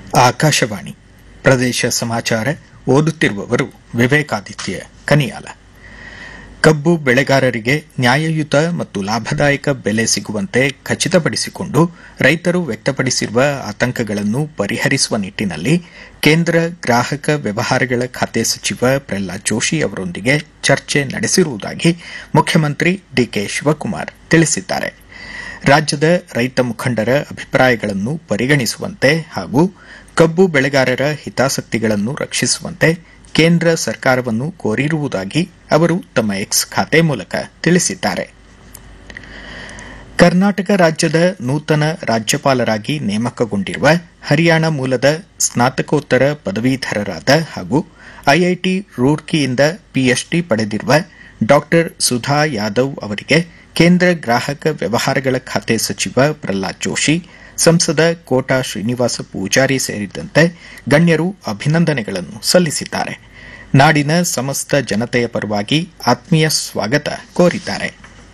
ಆಕಾಶವಾಣಿ ಪ್ರದೇಶ ಸಮಾಚಾರ ಓದುತ್ತಿರುವವರು ವಿವೇಕಾದಿತ್ಯ ಕನಿಯಾಲ ಕಬ್ಬು ಬೆಳೆಗಾರರಿಗೆ ನ್ಯಾಯಯುತ ಮತ್ತು ಲಾಭದಾಯಕ ಬೆಲೆ ಸಿಗುವಂತೆ ಖಚಿತಪಡಿಸಿಕೊಂಡು ರೈತರು ವ್ಯಕ್ತಪಡಿಸಿರುವ ಆತಂಕಗಳನ್ನು ಪರಿಹರಿಸುವ ನಿಟ್ಟಿನಲ್ಲಿ ಕೇಂದ್ರ ಗ್ರಾಹಕ ವ್ಯವಹಾರಗಳ ಖಾತೆ ಸಚಿವ ಪ್ರಹ್ಲಾದ್ ಜೋಶಿ ಅವರೊಂದಿಗೆ ಚರ್ಚೆ ನಡೆಸಿರುವುದಾಗಿ ಮುಖ್ಯಮಂತ್ರಿ ಡಿಕೆ ಶಿವಕುಮಾರ್ ತಿಳಿಸಿದ್ದಾರೆ ರಾಜ್ಯದ ರೈತ ಮುಖಂಡರ ಅಭಿಪ್ರಾಯಗಳನ್ನು ಪರಿಗಣಿಸುವಂತೆ ಹಾಗೂ ಕಬ್ಬು ಬೆಳೆಗಾರರ ಹಿತಾಸಕ್ತಿಗಳನ್ನು ರಕ್ಷಿಸುವಂತೆ ಕೇಂದ್ರ ಸರ್ಕಾರವನ್ನು ಕೋರಿರುವುದಾಗಿ ಅವರು ತಮ್ಮ ಎಕ್ಸ್ ಖಾತೆ ಮೂಲಕ ತಿಳಿಸಿದ್ದಾರೆ ಕರ್ನಾಟಕ ರಾಜ್ಯದ ನೂತನ ರಾಜ್ಯಪಾಲರಾಗಿ ನೇಮಕಗೊಂಡಿರುವ ಹರಿಯಾಣ ಮೂಲದ ಸ್ನಾತಕೋತ್ತರ ಪದವೀಧರರಾದ ಹಾಗೂ ಐಐಟಿ ರೂರ್ಕಿಯಿಂದ ಪಿಎಚ್ಡಿ ಪಡೆದಿರುವ ಡಾ ಸುಧಾ ಯಾದವ್ ಅವರಿಗೆ ಕೇಂದ್ರ ಗ್ರಾಹಕ ವ್ಯವಹಾರಗಳ ಖಾತೆ ಸಚಿವ ಪ್ರಹ್ಲಾದ್ ಜೋಶಿ ಸಂಸದ ಕೋಟಾ ಶ್ರೀನಿವಾಸ ಪೂಜಾರಿ ಸೇರಿದಂತೆ ಗಣ್ಯರು ಅಭಿನಂದನೆಗಳನ್ನು ಸಲ್ಲಿಸಿದ್ದಾರೆ ನಾಡಿನ ಸಮಸ್ತ ಜನತೆಯ ಪರವಾಗಿ ಆತ್ಮೀಯ ಸ್ವಾಗತ ಕೋರಿದ್ದಾರೆ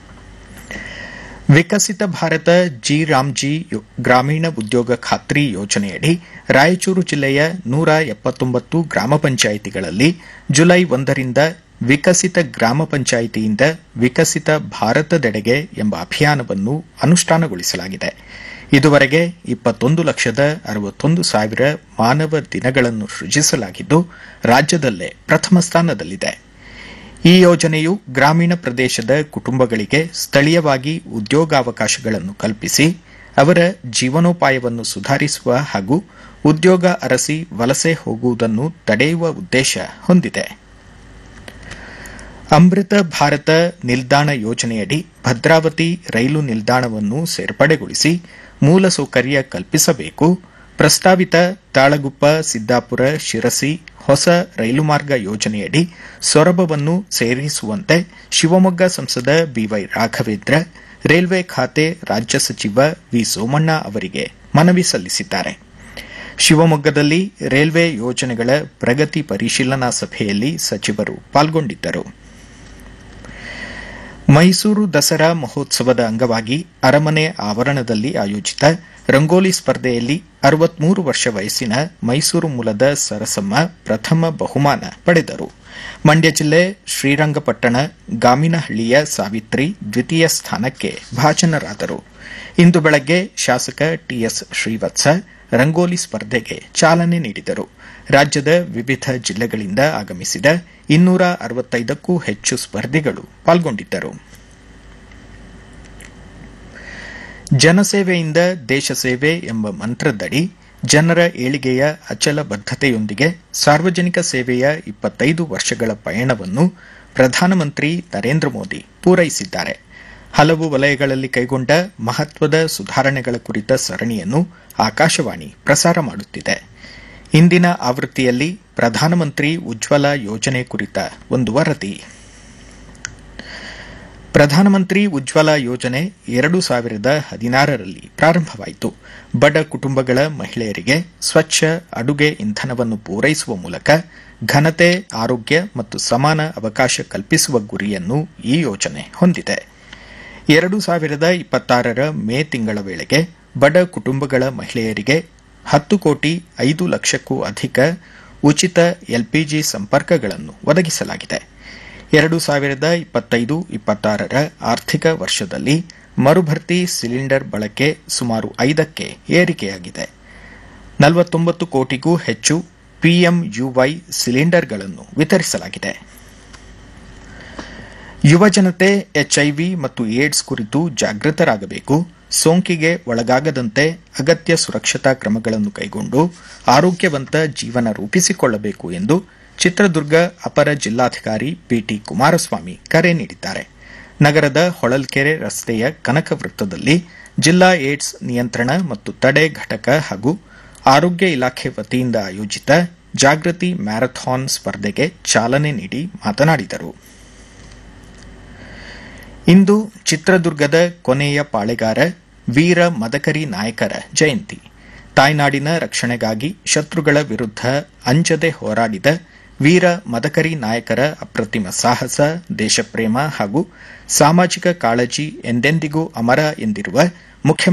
ವಿಕಸಿತ ಭಾರತ ಜಿ ರಾಮ್ಜಿ ಗ್ರಾಮೀಣ ಉದ್ಯೋಗ ಖಾತ್ರಿ ಯೋಜನೆಯಡಿ ರಾಯಚೂರು ಜಿಲ್ಲೆಯ ನೂರ ಎಪ್ಪತ್ತೊಂಬತ್ತು ಗ್ರಾಮ ಪಂಚಾಯಿತಿಗಳಲ್ಲಿ ಜುಲೈ ಒಂದರಿಂದ ವಿಕಸಿತ ಗ್ರಾಮ ಪಂಚಾಯಿತಿಯಿಂದ ವಿಕಸಿತ ಭಾರತದೆಡೆಗೆ ಎಂಬ ಅಭಿಯಾನವನ್ನು ಅನುಷ್ಠಾನಗೊಳಿಸಲಾಗಿದೆ ಇದುವರೆಗೆ ಇಪ್ಪತ್ತೊಂದು ಲಕ್ಷದ ಅರವತ್ತೊಂದು ಸಾವಿರ ಮಾನವ ದಿನಗಳನ್ನು ಸೃಜಿಸಲಾಗಿದ್ದು ರಾಜ್ಯದಲ್ಲೇ ಪ್ರಥಮ ಸ್ಥಾನದಲ್ಲಿದೆ ಈ ಯೋಜನೆಯು ಗ್ರಾಮೀಣ ಪ್ರದೇಶದ ಕುಟುಂಬಗಳಿಗೆ ಸ್ಥಳೀಯವಾಗಿ ಉದ್ಯೋಗಾವಕಾಶಗಳನ್ನು ಕಲ್ಪಿಸಿ ಅವರ ಜೀವನೋಪಾಯವನ್ನು ಸುಧಾರಿಸುವ ಹಾಗೂ ಉದ್ಯೋಗ ಅರಸಿ ವಲಸೆ ಹೋಗುವುದನ್ನು ತಡೆಯುವ ಉದ್ದೇಶ ಹೊಂದಿದೆ ಅಮೃತ ಭಾರತ ನಿಲ್ದಾಣ ಯೋಜನೆಯಡಿ ಭದ್ರಾವತಿ ರೈಲು ನಿಲ್ದಾಣವನ್ನು ಸೇರ್ಪಡೆಗೊಳಿಸಿ ಮೂಲಸೌಕರ್ಯ ಕಲ್ಪಿಸಬೇಕು ಪ್ರಸ್ತಾವಿತ ತಾಳಗುಪ್ಪ ಸಿದ್ದಾಪುರ ಶಿರಸಿ ಹೊಸ ರೈಲು ಮಾರ್ಗ ಯೋಜನೆಯಡಿ ಸೊರಬವನ್ನು ಸೇರಿಸುವಂತೆ ಶಿವಮೊಗ್ಗ ಸಂಸದ ಬಿವೈ ರಾಘವೇಂದ್ರ ರೈಲ್ವೆ ಖಾತೆ ರಾಜ್ಯ ಸಚಿವ ವಿ ಸೋಮಣ್ಣ ಅವರಿಗೆ ಮನವಿ ಸಲ್ಲಿಸಿದ್ದಾರೆ ಶಿವಮೊಗ್ಗದಲ್ಲಿ ರೈಲ್ವೆ ಯೋಜನೆಗಳ ಪ್ರಗತಿ ಪರಿಶೀಲನಾ ಸಭೆಯಲ್ಲಿ ಸಚಿವರು ಪಾಲ್ಗೊಂಡಿದ್ದರು ಮೈಸೂರು ದಸರಾ ಮಹೋತ್ಸವದ ಅಂಗವಾಗಿ ಅರಮನೆ ಆವರಣದಲ್ಲಿ ಆಯೋಜಿತ ರಂಗೋಲಿ ಸ್ಪರ್ಧೆಯಲ್ಲಿ ಅರವತ್ಮೂರು ವರ್ಷ ವಯಸ್ಸಿನ ಮೈಸೂರು ಮೂಲದ ಸರಸಮ್ಮ ಪ್ರಥಮ ಬಹುಮಾನ ಪಡೆದರು ಮಂಡ್ಯ ಜಿಲ್ಲೆ ಶ್ರೀರಂಗಪಟ್ಟಣ ಗಾಮಿನಹಳ್ಳಿಯ ಸಾವಿತ್ರಿ ದ್ವಿತೀಯ ಸ್ಥಾನಕ್ಕೆ ಭಾಜನರಾದರು ಇಂದು ಬೆಳಗ್ಗೆ ಶಾಸಕ ಟಿಎಸ್ ಶ್ರೀವತ್ಸ ರಂಗೋಲಿ ಸ್ಪರ್ಧೆಗೆ ಚಾಲನೆ ನೀಡಿದರು ರಾಜ್ಯದ ವಿವಿಧ ಜಿಲ್ಲೆಗಳಿಂದ ಆಗಮಿಸಿದ ಇನ್ನೂರ ಅರವತ್ತೈದಕ್ಕೂ ಹೆಚ್ಚು ಸ್ಪರ್ಧಿಗಳು ಪಾಲ್ಗೊಂಡಿದ್ದರು ಜನಸೇವೆಯಿಂದ ದೇಶ ಸೇವೆ ಎಂಬ ಮಂತ್ರದಡಿ ಜನರ ಏಳಿಗೆಯ ಅಚಲ ಬದ್ದತೆಯೊಂದಿಗೆ ಸಾರ್ವಜನಿಕ ಸೇವೆಯ ಇಪ್ಪತ್ತೈದು ವರ್ಷಗಳ ಪಯಣವನ್ನು ಪ್ರಧಾನಮಂತ್ರಿ ನರೇಂದ್ರ ಮೋದಿ ಪೂರೈಸಿದ್ದಾರೆ ಹಲವು ವಲಯಗಳಲ್ಲಿ ಕೈಗೊಂಡ ಮಹತ್ವದ ಸುಧಾರಣೆಗಳ ಕುರಿತ ಸರಣಿಯನ್ನು ಆಕಾಶವಾಣಿ ಪ್ರಸಾರ ಮಾಡುತ್ತಿದೆ ಇಂದಿನ ಆವೃತ್ತಿಯಲ್ಲಿ ಪ್ರಧಾನಮಂತ್ರಿ ಉಜ್ವಲ ಯೋಜನೆ ಕುರಿತ ಒಂದು ವರದಿ ಪ್ರಧಾನಮಂತ್ರಿ ಉಜ್ವಲ ಯೋಜನೆ ಎರಡು ಸಾವಿರದ ಹದಿನಾರರಲ್ಲಿ ಪ್ರಾರಂಭವಾಯಿತು ಬಡ ಕುಟುಂಬಗಳ ಮಹಿಳೆಯರಿಗೆ ಸ್ವಚ್ಛ ಅಡುಗೆ ಇಂಧನವನ್ನು ಪೂರೈಸುವ ಮೂಲಕ ಘನತೆ ಆರೋಗ್ಯ ಮತ್ತು ಸಮಾನ ಅವಕಾಶ ಕಲ್ಪಿಸುವ ಗುರಿಯನ್ನು ಈ ಯೋಜನೆ ಹೊಂದಿದೆ ಎರಡು ಸಾವಿರದ ಇಪ್ಪತ್ತಾರರ ಮೇ ತಿಂಗಳ ವೇಳೆಗೆ ಬಡ ಕುಟುಂಬಗಳ ಮಹಿಳೆಯರಿಗೆ ಹತ್ತು ಕೋಟಿ ಐದು ಲಕ್ಷಕ್ಕೂ ಅಧಿಕ ಉಚಿತ ಎಲ್ಪಿಜಿ ಸಂಪರ್ಕಗಳನ್ನು ಒದಗಿಸಲಾಗಿದೆ ಎರಡು ಸಾವಿರದ ಇಪ್ಪತ್ತೈದು ಇಪ್ಪತ್ತಾರರ ಆರ್ಥಿಕ ವರ್ಷದಲ್ಲಿ ಮರುಭರ್ತಿ ಸಿಲಿಂಡರ್ ಬಳಕೆ ಸುಮಾರು ಐದಕ್ಕೆ ಏರಿಕೆಯಾಗಿದೆ ನಲವತ್ತೊಂಬತ್ತು ಕೋಟಿಗೂ ಹೆಚ್ಚು ಪಿಎಂಯುವೈ ಸಿಲಿಂಡರ್ಗಳನ್ನು ವಿತರಿಸಲಾಗಿದೆ ಯುವಜನತೆ ಎಚ್ಐವಿ ಮತ್ತು ಏಡ್ಸ್ ಕುರಿತು ಜಾಗೃತರಾಗಬೇಕು ಸೋಂಕಿಗೆ ಒಳಗಾಗದಂತೆ ಅಗತ್ಯ ಸುರಕ್ಷತಾ ಕ್ರಮಗಳನ್ನು ಕೈಗೊಂಡು ಆರೋಗ್ಯವಂತ ಜೀವನ ರೂಪಿಸಿಕೊಳ್ಳಬೇಕು ಎಂದು ಚಿತ್ರದುರ್ಗ ಅಪರ ಜಿಲ್ಲಾಧಿಕಾರಿ ಪಿಟಿ ಕುಮಾರಸ್ವಾಮಿ ಕರೆ ನೀಡಿದ್ದಾರೆ ನಗರದ ಹೊಳಲ್ಕೆರೆ ರಸ್ತೆಯ ಕನಕ ವೃತ್ತದಲ್ಲಿ ಜಿಲ್ಲಾ ಏಡ್ಸ್ ನಿಯಂತ್ರಣ ಮತ್ತು ತಡೆ ಘಟಕ ಹಾಗೂ ಆರೋಗ್ಯ ಇಲಾಖೆ ವತಿಯಿಂದ ಆಯೋಜಿತ ಜಾಗೃತಿ ಮ್ಯಾರಥಾನ್ ಸ್ಪರ್ಧೆಗೆ ಚಾಲನೆ ನೀಡಿ ಮಾತನಾಡಿದರು ಇಂದು ಚಿತ್ರದುರ್ಗದ ಕೊನೆಯ ಪಾಳೆಗಾರ ವೀರ ಮದಕರಿ ನಾಯಕರ ಜಯಂತಿ ತಾಯ್ನಾಡಿನ ರಕ್ಷಣೆಗಾಗಿ ಶತ್ರುಗಳ ವಿರುದ್ಧ ಅಂಜದೆ ಹೋರಾಡಿದ ವೀರ ಮದಕರಿ ನಾಯಕರ ಅಪ್ರತಿಮ ಸಾಹಸ ದೇಶಪ್ರೇಮ ಹಾಗೂ ಸಾಮಾಜಿಕ ಕಾಳಜಿ ಎಂದೆಂದಿಗೂ ಅಮರ ಎಂದಿರುವ ಮುಖ್ಯಮಂತ್ರಿ